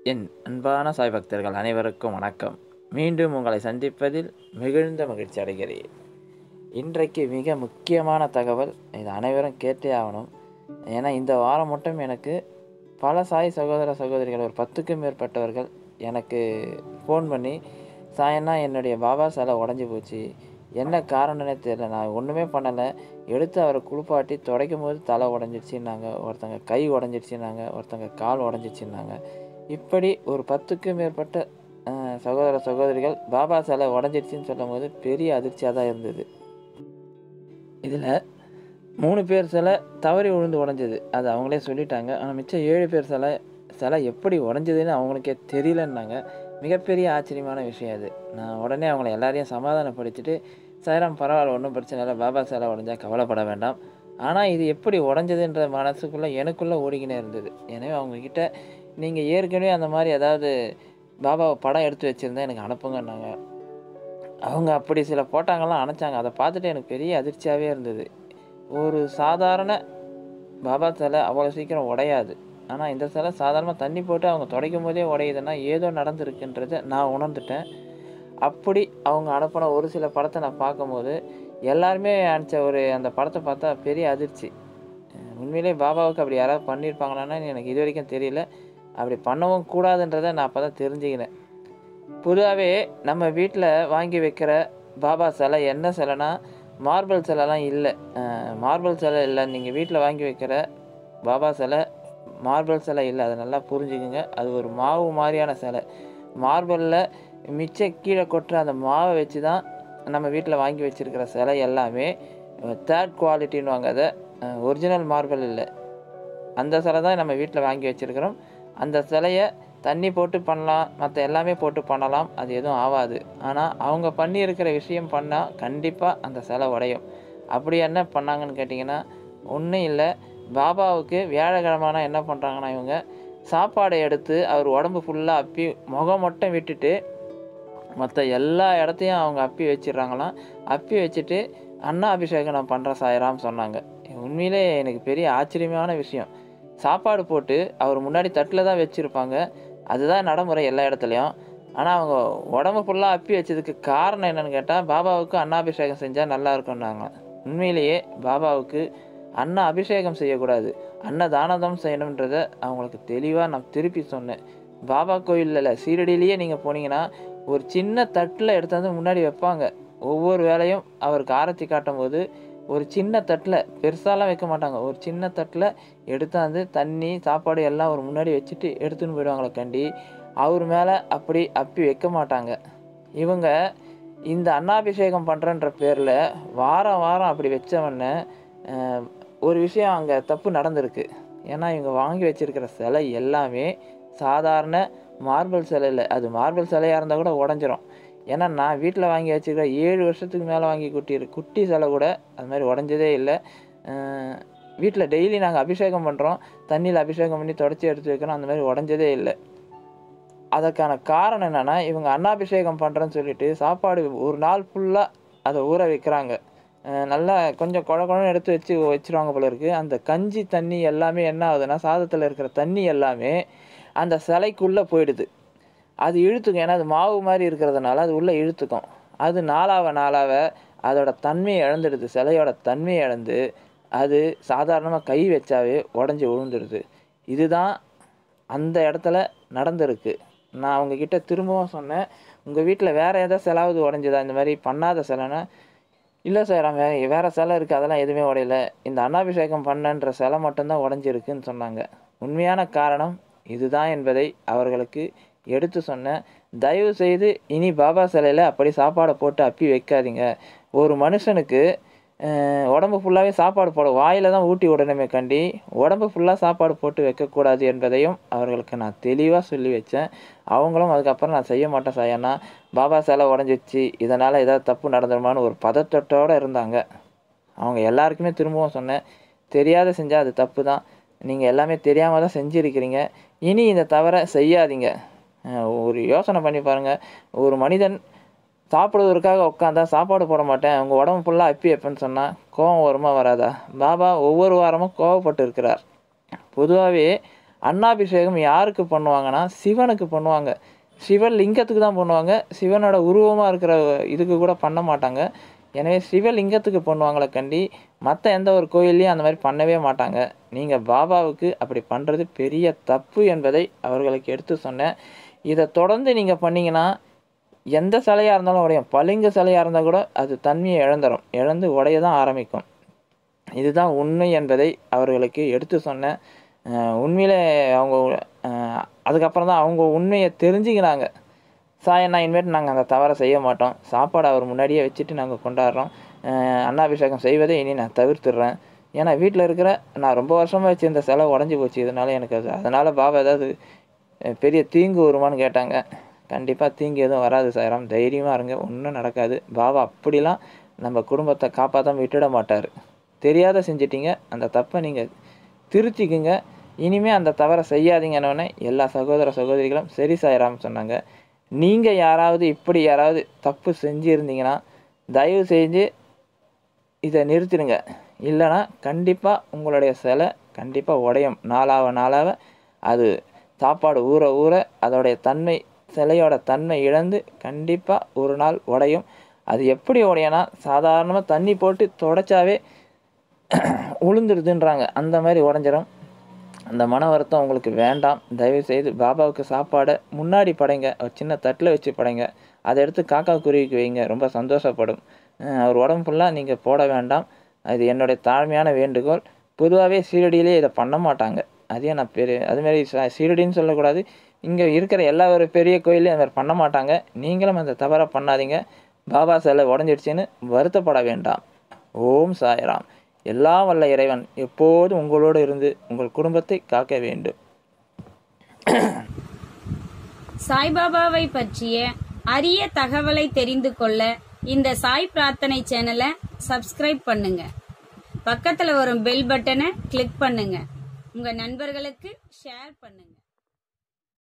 என் அன்பான சாய் பக்தர்கள் அனைவருக்கும் வணக்கம் மீண்டும் உங்களை சந்திப்பதில் மிகுந்த மகிழ்ச்சி அடைகிறேன் இன்றைக்கு மிக முக்கியமான தகவல் இது அனைவரும் கேட்டே ஆகணும் ஏன்னா இந்த வாரம் மட்டும் எனக்கு பல சாய் சகோதர சகோதரிகள் ஒரு பத்துக்கும் மேற்பட்டவர்கள் எனக்கு ஃபோன் பண்ணி சாயண்ணா என்னுடைய பாபா சிலை உடஞ்சி போச்சு என்ன காரணம்னே தெரியல நான் ஒன்றுமே பண்ணலை எடுத்து அவரை குளிப்பாட்டி துடைக்கும் போது தலை உடஞ்சிடுச்சின்னாங்க ஒருத்தங்க கை உடஞ்சிடுச்சின்னாங்க ஒருத்தங்க கால் உடஞ்சிடுச்சின்னாங்க இப்படி ஒரு பத்துக்கும் மேற்பட்ட அஹ், சகோதர சகோதரிகள் பாபா சிலை உடஞ்சிடுச்சின்னு சொல்லும் போது பெரிய அதிர்ச்சியாக தான் இருந்தது இதில் மூணு பேர் சிலை தவறி விழுந்து உடஞ்சது அது அவங்களே சொல்லிட்டாங்க ஆனால் மிச்சம் ஏழு பேர் சிலை சிலை எப்படி உடஞ்சதுன்னு அவங்களுக்கே தெரியலன்னாங்க மிகப்பெரிய ஆச்சரியமான விஷயம் அது நான் உடனே அவங்கள எல்லாரையும் சமாதானப்படுத்திட்டு சாய்ராம் பரவாயில்ல ஒன்றும் பிரச்சனை இல்லை பாபா சிலை உடஞ்சா கவலைப்பட வேண்டாம் ஆனால் இது எப்படி உடஞ்சதுன்ற மனசுக்குள்ளே எனக்குள்ளே ஓடிக்கினே இருந்தது எனவே அவங்கக்கிட்ட நீங்கள் ஏற்கனவே அந்த மாதிரி ஏதாவது பாபாவை படம் எடுத்து வச்சுருந்தா எனக்கு அனுப்புங்கன்னாங்க அவங்க அப்படி சில போட்டாங்கலாம் அனுப்பிச்சாங்க அதை பார்த்துட்டு எனக்கு பெரிய அதிர்ச்சியாகவே இருந்தது ஒரு சாதாரண பாபா சிலை அவ்வளோ சீக்கிரம் உடையாது ஆனால் இந்த சிலை சாதாரணமாக தண்ணி போட்டு அவங்க துடைக்கும் போதே உடையுதுன்னா ஏதோ நடந்திருக்குன்றதை நான் உணர்ந்துட்டேன் அப்படி அவங்க அனுப்பின ஒரு சில படத்தை நான் பார்க்கும்போது எல்லாருமே அனுப்பிச்ச ஒரு அந்த படத்தை பார்த்தா பெரிய அதிர்ச்சி அஹ் உண்மையிலே பாபாவுக்கு அப்படி யாராவது பண்ணியிருப்பாங்களான்னு எனக்கு இது வரைக்கும் தெரியல அப்படி பண்ணவும் கூடாதுன்றதை நான் அப்போ தான் தெரிஞ்சுக்கினேன் பொதுவாகவே நம்ம வீட்டில் வாங்கி வைக்கிற பாபா சிலை என்ன சிலைனா மார்பிள் சிலைலாம் இல்லை மார்பிள் சிலை இல்லை நீங்கள் வீட்டில் வாங்கி வைக்கிற பாபா சிலை மார்பிள் சிலை இல்லை அதை நல்லா புரிஞ்சுக்குங்க அது ஒரு மாவு மாதிரியான சிலை மார்பிளில் மிச்ச கீழே கொட்டுற அந்த மாவை வச்சு தான் நம்ம வீட்டில் வாங்கி வச்சுருக்கிற சிலை எல்லாமே தேர்ட் குவாலிட்டின்னு அதை ஒரிஜினல் மார்பிள் இல்லை அந்த சிலை தான் நம்ம வீட்டில் வாங்கி வச்சுருக்கிறோம் அந்த சிலையை தண்ணி போட்டு பண்ணலாம் மற்ற எல்லாமே போட்டு பண்ணலாம் அது எதுவும் ஆகாது ஆனால் அவங்க பண்ணியிருக்கிற விஷயம் பண்ணால் கண்டிப்பாக அந்த சிலை உடையும் அப்படி என்ன பண்ணாங்கன்னு கேட்டிங்கன்னா ஒன்றும் இல்லை பாபாவுக்கு வியாழக்கிழமானா என்ன பண்ணுறாங்கன்னா இவங்க சாப்பாடை எடுத்து அவர் உடம்பு ஃபுல்லாக அப்பி முகம் மட்டும் விட்டுட்டு மற்ற எல்லா இடத்தையும் அவங்க அப்பி வச்சிடுறாங்களாம் அப்பி வச்சுட்டு அண்ணா அபிஷேகம் நான் பண்ணுறேன் சாயராம் சொன்னாங்க உண்மையிலே எனக்கு பெரிய ஆச்சரியமான விஷயம் சாப்பாடு போட்டு அவர் முன்னாடி தட்டில் தான் வச்சுருப்பாங்க அதுதான் நடைமுறை எல்லா இடத்துலையும் ஆனால் அவங்க உடம்பு ஃபுல்லாக அப்பி வச்சதுக்கு காரணம் என்னன்னு கேட்டால் பாபாவுக்கு அன்னாபிஷேகம் செஞ்சால் நல்லா இருக்கும்னாங்க உண்மையிலேயே பாபாவுக்கு அன்ன அபிஷேகம் செய்யக்கூடாது அன்னதானதம் செய்யணுன்றதை அவங்களுக்கு தெளிவாக நான் திருப்பி சொன்னேன் பாபா கோயிலில் சீரடியிலேயே நீங்கள் போனீங்கன்னா ஒரு சின்ன தட்டில் எடுத்தாந்து முன்னாடி வைப்பாங்க ஒவ்வொரு வேலையும் அவருக்கு ஆரத்தி காட்டும் போது ஒரு சின்ன தட்டில் பெருசாலாம் வைக்க மாட்டாங்க ஒரு சின்ன தட்டில் எடுத்தாந்து தண்ணி சாப்பாடு எல்லாம் ஒரு முன்னாடி வச்சுட்டு எடுத்துன்னு போயிடுவாங்களே கண்டி அவர் மேலே அப்படி அப்பி வைக்க மாட்டாங்க இவங்க இந்த அன்னாபிஷேகம் பண்ணுறன்ற பேரில் வாரம் வாரம் அப்படி வச்சவொடனே அஹ், ஒரு விஷயம் அங்கே தப்பு நடந்திருக்கு ஏன்னா இவங்க வாங்கி வச்சிருக்கிற சிலை எல்லாமே சாதாரண மார்பிள் சிலை இல்லை அது மார்பிள் சிலையாக இருந்தால் கூட உடஞ்சிரும் ஏன்னா நான் வீட்டில் வாங்கி வச்சுருக்கிற ஏழு வருஷத்துக்கு மேலே வாங்கி குட்டி குட்டி சிலை கூட அது மாதிரி உடஞ்சதே இல்லை வீட்டில் டெய்லி நாங்கள் அபிஷேகம் பண்ணுறோம் தண்ணியில் அபிஷேகம் பண்ணி தொடச்சி எடுத்து வைக்கிறோம் அந்த மாதிரி உடஞ்சதே இல்லை அதற்கான காரணம் என்னென்னா இவங்க அன்னாபிஷேகம் பண்ணுறேன்னு சொல்லிட்டு சாப்பாடு ஒரு நாள் ஃபுல்லாக அதை ஊற வைக்கிறாங்க அஹ் நல்லா கொஞ்சம் குழ குழன்னு எடுத்து வச்சு வச்சிருவாங்க போல இருக்குது அந்த கஞ்சி தண்ணி எல்லாமே என்ன ஆகுதுன்னா சாதத்தில் இருக்கிற தண்ணி எல்லாமே அந்த சிலைக்குள்ளே போயிடுது அது இழுத்துக்கும் ஏன்னா அது மாவு மாதிரி இருக்கிறதுனால அது உள்ளே இழுத்துக்கும் அது நாளாவ நாளாவ அதோட தன்மையை இழந்துடுது சிலையோட தன்மையை இழந்து அது சாதாரணமாக கை வச்சாவே உடஞ்சி விழுந்துடுது இதுதான் அந்த இடத்துல நடந்திருக்கு நான் அவங்கக்கிட்ட திரும்பவும் சொன்னேன் உங்கள் வீட்டில் வேறு ஏதாவது செலாவது உடஞ்சுதா இந்த மாதிரி பண்ணாத சிலைன்னா இல்லை சார் வே வேறு சிலை இருக்குது அதெல்லாம் எதுவுமே உடையல இந்த அன்னாபிஷேகம் பண்ணன்ற சிலை மட்டும்தான் உடஞ்சிருக்குன்னு சொன்னாங்க உண்மையான காரணம் இதுதான் என்பதை அவர்களுக்கு எடுத்து சொன்னேன் தயவு செய்து இனி பாபா சிலையில் அப்படி சாப்பாடை போட்டு அப்பி வைக்காதீங்க ஒரு மனுஷனுக்கு அஹ், உடம்பு ஃபுல்லாகவே சாப்பாடு போட வாயில் தான் ஊட்டி விடணுமே கண்டி உடம்பு ஃபுல்லாக சாப்பாடு போட்டு வைக்கக்கூடாது என்பதையும் அவர்களுக்கு நான் தெளிவாக சொல்லி வச்சேன் அவங்களும் அதுக்கப்புறம் நான் செய்ய மாட்டேன் சாயண்ணா பாபா சிலை உடஞ்சிச்சு இதனால் ஏதாவது தப்பு நடந்துருமான்னு ஒரு பதட்டத்தோடு இருந்தாங்க அவங்க எல்லாருக்குமே திரும்பவும் சொன்னேன் தெரியாத செஞ்சால் அது தப்பு தான் நீங்கள் எல்லாமே தெரியாமல் தான் செஞ்சுருக்கிறீங்க இனி இந்த தவறை செய்யாதீங்க அஹ் ஒரு யோசனை பண்ணி பாருங்கள் ஒரு மனிதன் சாப்பிடுவதற்காக உட்காந்தா சாப்பாடு போட மாட்டேன் உங்கள் உடம்பு ஃபுல்லாக அப்பி வைப்பேன்னு சொன்னால் கோவம் வருமா வராதா பாபா ஒவ்வொரு வாரமும் கோவப்பட்டு இருக்கிறார் பொதுவாகவே அன்னாபிஷேகம் யாருக்கு பண்ணுவாங்கன்னா சிவனுக்கு பண்ணுவாங்க சிவலிங்கத்துக்கு தான் பண்ணுவாங்க சிவனோட உருவமாக இருக்கிற இதுக்கு கூட பண்ண மாட்டாங்க எனவே சிவலிங்கத்துக்கு பண்ணுவாங்களே கண்டி மற்ற எந்த ஒரு கோயில்லையும் அந்த மாதிரி பண்ணவே மாட்டாங்க நீங்கள் பாபாவுக்கு அப்படி பண்ணுறது பெரிய தப்பு என்பதை அவர்களுக்கு எடுத்து சொன்னேன் இதை தொடர்ந்து நீங்கள் பண்ணீங்கன்னா எந்த சிலையாக இருந்தாலும் உடையும் பளிங்கு சிலையாக இருந்தால் கூட அது தன்மையை இழந்துடும் இழந்து உடைய தான் ஆரம்பிக்கும் இதுதான் உண்மை என்பதை அவர்களுக்கு எடுத்து சொன்னேன் அஹ் உண்மையிலே அவங்க அஹ் அதுக்கப்புறம் தான் அவங்க உண்மையை தெரிஞ்சுக்கிறாங்க சாய் அண்ணா இனிமேட்டு நாங்கள் அந்த தவறை செய்ய மாட்டோம் சாப்பாடு அவர் முன்னாடியே வச்சுட்டு நாங்கள் கொண்டாடுறோம் அஹ் அன்னாபிஷேகம் செய்வதை இனி நான் தவிர்த்துடுறேன் ஏன்னா வீட்டில் இருக்கிற நான் ரொம்ப வருஷமாக வச்சுருந்த சிலை உடஞ்சி போச்சு இதனால எனக்கு அது அதனால் பாபா ஏதாவது அஹ் பெரிய தீங்கு வருமான்னு கேட்டாங்க கண்டிப்பாக தீங்கு எதுவும் வராது சாயிராம் தைரியமாக இருங்க ஒன்றும் நடக்காது பாபா அப்படிலாம் நம்ம குடும்பத்தை காப்பாற்றாம விட்டுட மாட்டார் தெரியாத செஞ்சிட்டீங்க அந்த தப்பை நீங்கள் திருத்திக்குங்க இனிமே அந்த தவறை செய்யாதீங்கன்னொடனே எல்லா சகோதர சகோதரிகளும் சரி சாயிராம் சொன்னாங்க நீங்கள் யாராவது இப்படி யாராவது தப்பு செஞ்சுருந்தீங்கன்னா தயவு செஞ்சு இதை நிறுத்திடுங்க இல்லைன்னா கண்டிப்பாக உங்களுடைய சிலை கண்டிப்பாக உடையும் நாளாக நாளாக அது சாப்பாடு ஊற ஊற அதோடைய தன்மை சிலையோட தன்மை இழந்து கண்டிப்பாக ஒரு நாள் உடையும் அது எப்படி உடையனா சாதாரணமாக தண்ணி போட்டு தொடச்சாவே உளுந்துருதுன்றாங்க அந்த மாதிரி உடஞ்சிரும் அந்த மன வருத்தம் உங்களுக்கு வேண்டாம் தயவு செய்து பாபாவுக்கு சாப்பாடை முன்னாடி படைங்க ஒரு சின்ன தட்டில் வச்சு படைங்க அதை எடுத்து காக்கா குருவிக்கு வைங்க ரொம்ப சந்தோஷப்படும் அஹ் அவர் உடம்பு ஃபுல்லாக நீங்கள் போட வேண்டாம் அது என்னுடைய தாழ்மையான வேண்டுகோள் பொதுவாகவே சீரடியிலே இதை பண்ண மாட்டாங்க அதையும் நான் பெரிய அதுமாரி ச- சீரடின்னு சொல்லக்கூடாது இங்கே இருக்கிற எல்லா ஒரு பெரிய கோயிலையும் அந்த மாதிரி பண்ண மாட்டாங்க நீங்களும் அந்த தவறை பண்ணாதீங்க பாபா சிலை உடஞ்சிடுச்சின்னு வருத்தப்பட வேண்டாம் ஓம் சாய்ராம் எல்லாம் வல்ல இறைவன் எப்போதும் உங்களோடு இருந்து உங்கள் குடும்பத்தை காக்க வேண்டும் சாய்பாபாவை பற்றிய அரிய தகவலை தெரிந்து கொள்ள இந்த சாய் பிரார்த்தனை சேனலை சப்ஸ்கிரைப் பண்ணுங்க பக்கத்துல வரும் பெல் பட்டனை கிளிக் பண்ணுங்க உங்க நண்பர்களுக்கு ஷேர் பண்ணுங்க